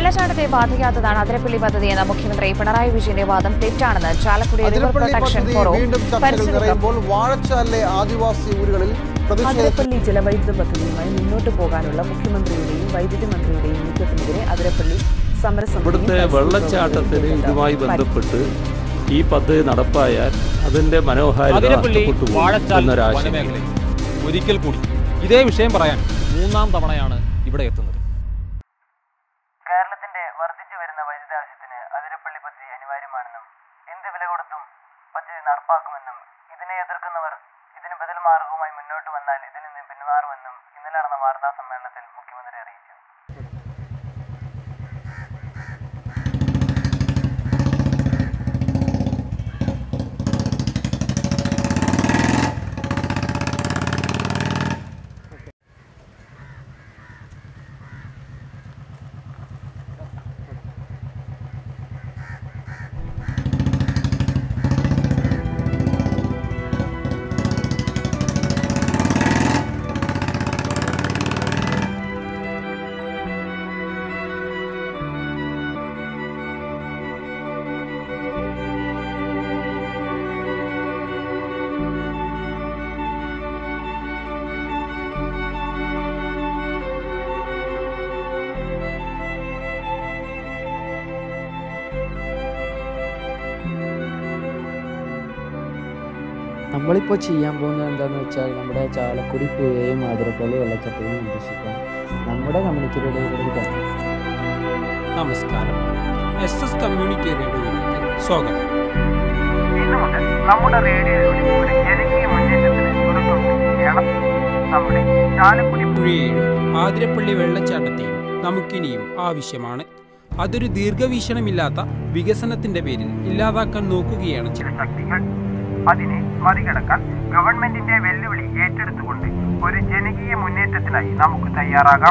വെള്ളച്ചാട്ടത്തെ ബാധിക്കാത്തതാണ് അതിരപ്പള്ളി പദ്ധതി എന്ന മുഖ്യമന്ത്രി പിണറായി വിജയന്റെ വാദം തെറ്റാണെന്ന് ചാലക്കുടി റിവർ അതിരപ്പള്ളി പ്രൊട്ടക്ഷൻ പദ്ധതി ഫോറം വീണ്ടും ചർച്ചകൾ പരിസ്ഥിതി നിറയുമ്പോൾ വാഴച്ചാലിലെ ആദിവാസി ഊരുകളിൽ പ്രതിഷേധ അതിരപ്പള്ളി ജലവൈദ്യുത പദ്ധതിയുമായി മുന്നോട്ട് പോകാനുള്ള മുഖ്യമന്ത്രിയുടെയും വൈദ്യുതി മന്ത്രിയുടെയും നീക്കത്തിനെതിരെ അതിരപ്പള്ളി സമരസമിതിയും ഇവിടുത്തെ പരിസ്ഥിതി വെള്ളച്ചാട്ടത്തിന് പ്രവർത്തകരും ഇതുമായി പരി- ബന്ധപ്പെട്ട് ഈ പദ്ധതി നടപ്പായാൽ അതിന്റെ മനോഹാരിത അതിരപ്പള്ളി നഷ്ടപ്പെട്ടു പോകും വാഴച്ചാൽ എന്നൊരാശങ്ക വനമേഖലയിൽ ഒരിക്കൽ കൂടി ഇതേ വിഷയം പറയാൻ മൂന്നാം തവണയാണ് ഇവിടെ എത്തുന്നത് കേരളത്തിന്റെ വർദ്ധിച്ചു വരുന്ന വൈദ്യുതി ആവശ്യത്തിന് അതിരപ്പള്ളി പദ്ധതി അനിവാര്യമാണെന്നും എന്ത് വില കൊടുത്തും പദ്ധതി നടപ്പാക്കുമെന്നും ഇതിനെ എതിർക്കുന്നവർ ഇതിന് ബദൽ മാർഗവുമായി മുന്നോട്ട് വന്നാൽ ഇതിൽ നിന്ന് പിന്മാറുമെന്നും ഇന്നലെ നടന്ന വാർത്താ സമ്മേളനത്തിൽ മുഖ്യമന്ത്രി അറിയിച്ചു നമ്മളിപ്പോൾ ചെയ്യാൻ പോകുന്നത് എന്താണെന്ന് വെച്ചാൽ നമ്മുടെ ചാലക്കുടി പുഴയെയും ആതിരപ്പള്ളി വെള്ളച്ചാട്ടവും സംരക്ഷിക്കാൻ നമ്മുടെ കമ്മ്യൂണിറ്റിയുടെ ഒരു കാര്യം നമസ്കാരം എസ് എസ് കമ്മ്യൂണിറ്റി റേഡിയോയിലേക്ക് സ്വാഗതം ഇന്നു മുതൽ നമ്മുടെ റേഡിയോയിലൂടെ ഒരു ജനകീയ മുന്നേറ്റത്തിന് തുടക്കം കുറിക്കുകയാണ് നമ്മുടെ ചാലക്കുടി പുഴയെയും ആതിരപ്പള്ളി വെള്ളച്ചാട്ടത്തെയും നമുക്കിനിയും ആവശ്യമാണ് അതൊരു ദീർഘവീക്ഷണമില്ലാത്ത വികസനത്തിന്റെ പേരിൽ ഇല്ലാതാക്കാൻ നോക്കുകയാണ് ചിലർ ശക്തികൾ അതിനെ മറികടക്കാൻ ഗവൺമെന്റിന്റെ വെല്ലുവിളി ഏറ്റെടുത്തുകൊണ്ട് ഒരു ജനകീയ മുന്നേറ്റത്തിനായി നമുക്ക് തയ്യാറാകാം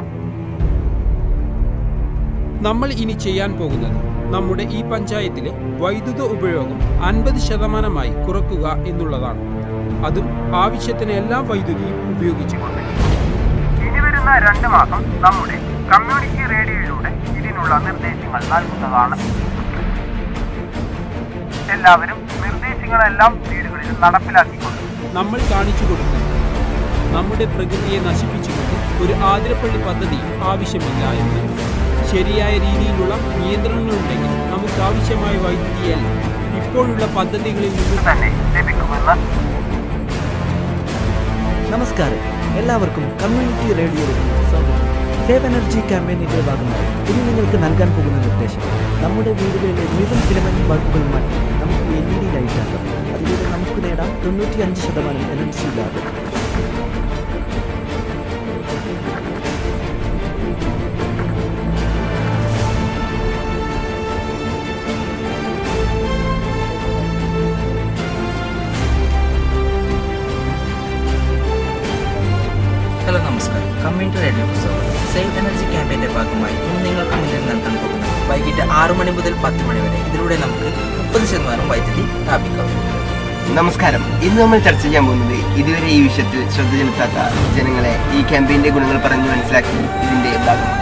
നമ്മൾ ഇനി ചെയ്യാൻ പോകുന്നത് നമ്മുടെ ഈ പഞ്ചായത്തിലെ വൈദ്യുത ഉപയോഗം അൻപത് ശതമാനമായി കുറക്കുക എന്നുള്ളതാണ് അതും ആവശ്യത്തിന് എല്ലാ വൈദ്യുതിയും ഉപയോഗിച്ചുകൊണ്ട് ഇനി വരുന്ന രണ്ട് മാസം നമ്മുടെ കമ്മ്യൂണിറ്റി റേഡിയോയിലൂടെ ഇതിനുള്ള നിർദ്ദേശങ്ങൾ നൽകുന്നതാണ് എല്ലാവരും നിർദ്ദേശങ്ങളെല്ലാം വീടുകളിൽ നടപ്പിലാക്കിക്കൊണ്ട് നമ്മൾ കാണിച്ചു കൊടുക്കുന്നത് നമ്മുടെ പ്രകൃതിയെ നശിപ്പിച്ചുകൊണ്ട് ഒരു ആതിരപ്പള്ളി പദ്ധതി ആവശ്യമില്ല എന്ന് ശരിയായ രീതിയിലുള്ള നിയന്ത്രണങ്ങളുണ്ടെങ്കിൽ നമുക്ക് ആവശ്യമായ വൈദ്യുതിയല്ല ഇപ്പോഴുള്ള പദ്ധതികളിൽ നിന്ന് തന്നെ ലഭിക്കുമെന്ന് നമസ്കാരം എല്ലാവർക്കും കമ്മ്യൂണിറ്റി റേഡിയോയിലേക്ക് സ്വാഗതം സേവ് എനർജി ക്യാമ്പയിനിന്റെ ഭാഗമായി ഇനി നിങ്ങൾക്ക് നൽകാൻ പോകുന്ന നിർദ്ദേശം നമ്മുടെ വീടുകളിലെ മുഴുവൻ ഫിലമെന്റ് ബൾബുകൾ മാറ്റി നമുക്ക് എൽ ഇ ഡി ലൈറ്റ് ആക്കാം അതിലൂടെ നമുക്ക് നേടാം തൊണ്ണൂറ്റി അഞ്ച് ശതമാനം എനർജി ലാഭം ഹലോ നമസ്കാരം കമ്മ്യൂണിറ്റി റേഡിയോ സ്വാഗതം സേവ് എനർജി ക്യാമ്പയിന്റെ ഭാഗമായി ഇന്ന് നിങ്ങൾക്ക് മുന്നിൽ നൽകാൻ പോകുന്നത് വൈകിട്ട് ആറു മണി മുതൽ പത്ത് മണി വരെ ഇതിലൂടെ നമുക്ക് മുപ്പത് ശതമാനം വൈദ്യുതി ലാഭിക്കാം നമസ്കാരം ഇന്ന് നമ്മൾ ചർച്ച ചെയ്യാൻ പോകുന്നത് ഇതുവരെ ഈ വിഷയത്തിൽ ശ്രദ്ധ ചെലുത്താത്ത ജനങ്ങളെ ഈ ക്യാമ്പയിന്റെ ഗുണങ്ങൾ പറഞ്ഞു മനസ്സിലാക്കി ഇതിന്റെ ഭാഗമാണ്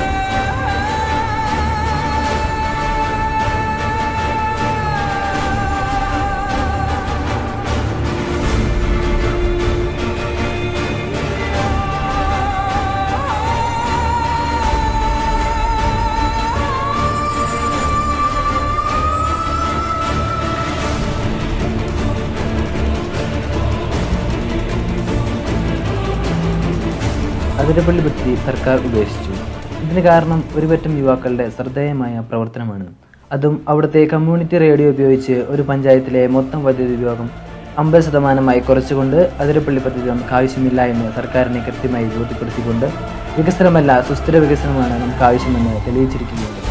അതിരപ്പള്ളി പദ്ധതി സർക്കാർ ഉപേക്ഷിച്ചു ഇതിന് കാരണം ഒരുപറ്റം യുവാക്കളുടെ ശ്രദ്ധേയമായ പ്രവർത്തനമാണ് അതും അവിടുത്തെ കമ്മ്യൂണിറ്റി റേഡിയോ ഉപയോഗിച്ച് ഒരു പഞ്ചായത്തിലെ മൊത്തം വൈദ്യുതി ഉപയോഗം അമ്പത് ശതമാനമായി കുറച്ചുകൊണ്ട് അതിരപ്പള്ളി പദ്ധതി നമുക്ക് ആവശ്യമില്ല എന്ന് സർക്കാരിനെ കൃത്യമായി ബോധ്യപ്പെടുത്തിക്കൊണ്ട് വികസനമല്ല സുസ്ഥിര വികസനമാണ് നമുക്ക് ആവശ്യമെന്ന് തെളിയിച്ചിരിക്കുകയാണ്